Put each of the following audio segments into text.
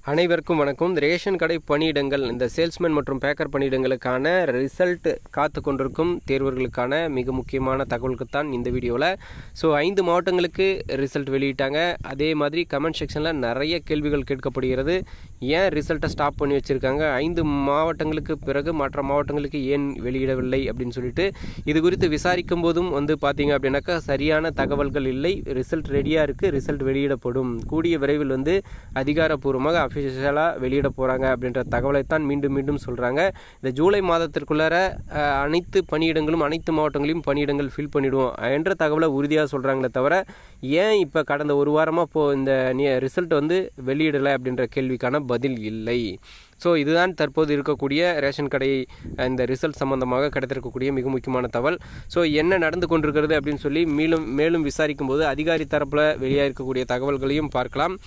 அனைவருக்கும் வணக்கம் இந்த ரேஷன் கடை பணியிடங்கள் இந்த சேல்ஸ்மேன் மற்றும் பேக்கர் பணியிடங்களுக்கான ரிசல்ட் காத்து கொண்டிருக்கும் தேர்வர்களுக்கான மிக முக்கியமான தகவலுக்கு தான் இந்த வீடியோவில் ஸோ ஐந்து மாவட்டங்களுக்கு ரிசல்ட் வெளியிட்டாங்க அதே மாதிரி கமெண்ட் செக்ஷனில் நிறைய கேள்விகள் கேட்கப்படுகிறது ஏன் ரிசல்ட்டை ஸ்டாப் பண்ணி வச்சுருக்காங்க ஐந்து மாவட்டங்களுக்கு பிறகு மற்ற மாவட்டங்களுக்கு ஏன் வெளியிடவில்லை அப்படின்னு சொல்லிட்டு இது குறித்து விசாரிக்கும் போதும் வந்து பார்த்தீங்க அப்படின்னாக்கா சரியான தகவல்கள் இல்லை ரிசல்ட் ரெடியாக இருக்குது ரிசல்ட் வெளியிடப்படும் கூடிய விரைவில் வந்து அதிகாரப்பூர்வமாக அஃபிஷியலாக வெளியிட போகிறாங்க அப்படின்ற தகவலை தான் மீண்டும் மீண்டும் சொல்கிறாங்க இந்த ஜூலை மாதத்திற்குள்ளார அஹ், அனைத்து பணியிடங்களும் அனைத்து மாவட்டங்களையும் பணியிடங்கள் ஃபில் பண்ணிடுவோம் என்ற தகவலை உறுதியாக சொல்கிறாங்களே தவிர ஏன் இப்போ கடந்த ஒரு வாரமாக இப்போ இந்த ரிசல்ட் வந்து வெளியிடலை அப்படின்ற கேள்விக்கான பதில் இல்லை ஸோ இதுதான் தற்போது இருக்கக்கூடிய ரேஷன் கடை அஹ், இந்த ரிசல்ட் சம்பந்தமாக கிடைத்திருக்கக்கூடிய மிக முக்கியமான தகவல் ஸோ என்ன நடந்து கொண்டிருக்கிறது அப்படின்னு சொல்லி மேலும் மேலும் விசாரிக்கும் போது அதிகாரி தரப்பில் வெளியாக இருக்கக்கூடிய தகவல்களையும் பார்க்கலாம்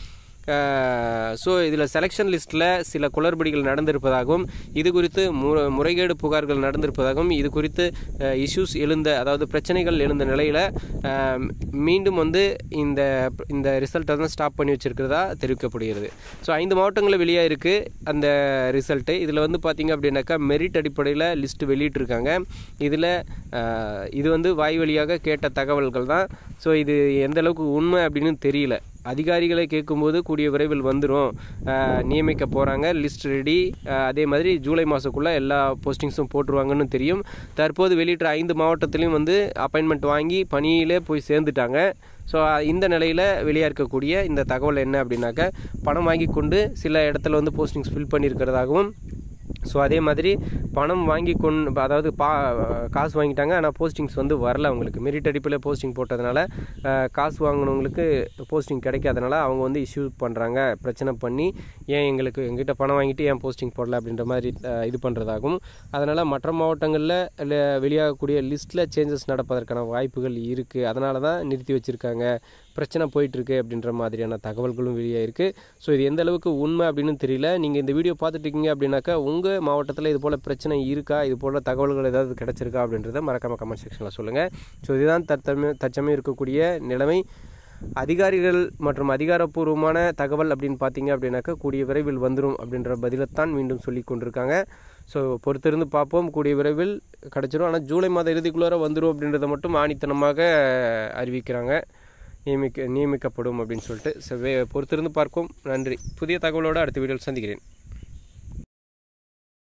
ஸோ இதில் செலெக்ஷன் லிஸ்ட்டில் சில குளறுபடிகள் நடந்திருப்பதாகவும் இது குறித்து மு முறைகேடு புகார்கள் நடந்திருப்பதாகவும் இது குறித்து இஷ்யூஸ் எழுந்த அதாவது பிரச்சனைகள் எழுந்த நிலையில் மீண்டும் வந்து இந்த இந்த ரிசல்ட்டை தான் ஸ்டாப் பண்ணி வச்சிருக்கிறதா தெரிவிக்கப்படுகிறது ஸோ ஐந்து மாவட்டங்களில் வெளியாக இருக்குது அந்த ரிசல்ட்டு இதில் வந்து பார்த்திங்க அப்படின்னாக்கா மெரிட் அடிப்படையில் லிஸ்ட் வெளியிட்டிருக்காங்க இதில் இது வந்து வாய் வழியாக கேட்ட தகவல்கள் தான் ஸோ இது எந்த அளவுக்கு உண்மை அப்படின்னு தெரியல அதிகாரிகளை கேட்கும்போது கூடிய விரைவில் வந்துடும் நியமிக்க போகிறாங்க லிஸ்ட் ரெடி அதே மாதிரி ஜூலை மாதக்குள்ளே எல்லா போஸ்டிங்ஸும் போட்டுருவாங்கன்னு தெரியும் தற்போது வெளியிட்ட ஐந்து மாவட்டத்திலையும் வந்து அப்பாயின்மெண்ட் வாங்கி பணியிலே போய் சேர்ந்துட்டாங்க ஸோ இந்த நிலையில் வெளியாக இருக்கக்கூடிய இந்த தகவல் என்ன அப்படின்னாக்க பணம் வாங்கி கொண்டு சில இடத்துல வந்து போஸ்டிங்ஸ் ஃபில் பண்ணியிருக்கிறதாகவும் ஸோ அதே மாதிரி பணம் வாங்கி கொண்டு அதாவது பா காசு வாங்கிட்டாங்க ஆனால் போஸ்டிங்ஸ் வந்து வரல அவங்களுக்கு மெரிட் அடிப்படையில் போஸ்டிங் போட்டதுனால அஹ், காசு வாங்கினவங்களுக்கு போஸ்டிங் கிடைக்காதனால அவங்க வந்து இஷ்யூ பண்ணுறாங்க பிரச்சனை பண்ணி ஏன் எங்களுக்கு எங்கிட்ட பணம் வாங்கிட்டு ஏன் போஸ்டிங் போடல அப்படின்ற மாதிரி அஹ், இது பண்ணுறதாகவும் அதனால் மற்ற மாவட்டங்களில் வெளியாகக்கூடிய லிஸ்ட்டில் சேஞ்சஸ் நடப்பதற்கான வாய்ப்புகள் இருக்குது அதனால தான் நிறுத்தி வச்சுருக்காங்க பிரச்சனை போயிட்டுருக்கு அப்படின்ற மாதிரியான தகவல்களும் வெளியே இருக்குது ஸோ இது எந்த அளவுக்கு உண்மை அப்படின்னு தெரியல நீங்கள் இந்த வீடியோ பார்த்துட்டு இருக்கீங்க அப்படின்னாக்கா உங்கள் மாவட்டத்தில் இது போல் பிரச்சனை இருக்கா இது போல் தகவல்கள் ஏதாவது கிடைச்சிருக்கா அப்படின்றத மறக்காமல் கமெண்ட் செக்ஷனில் சொல்லுங்கள் ஸோ இதுதான் தற்சமயம் தற்சமயம் இருக்கக்கூடிய நிலைமை அதிகாரிகள் மற்றும் அதிகாரப்பூர்வமான தகவல் அப்படின்னு பார்த்தீங்க அப்படின்னாக்கா கூடிய விரைவில் வந்துடும் அப்படின்ற பதிலைத்தான் மீண்டும் சொல்லி கொண்டிருக்காங்க ஸோ பொறுத்திருந்து பார்ப்போம் கூடிய விரைவில் கிடச்சிரும் ஆனால் ஜூலை மாத இறுதிக்குள்ளார வந்துடும் அப்படின்றத மட்டும் ஆணித்தனமாக அறிவிக்கிறாங்க நியமிக்க நியமிக்கப்படும் அப்படின்னு சொல்லிட்டு ஸோ வே பொறுத்திருந்து பார்ப்போம் நன்றி புதிய தகவலோடு அடுத்த வீடியோவில் சந்திக்கிறேன்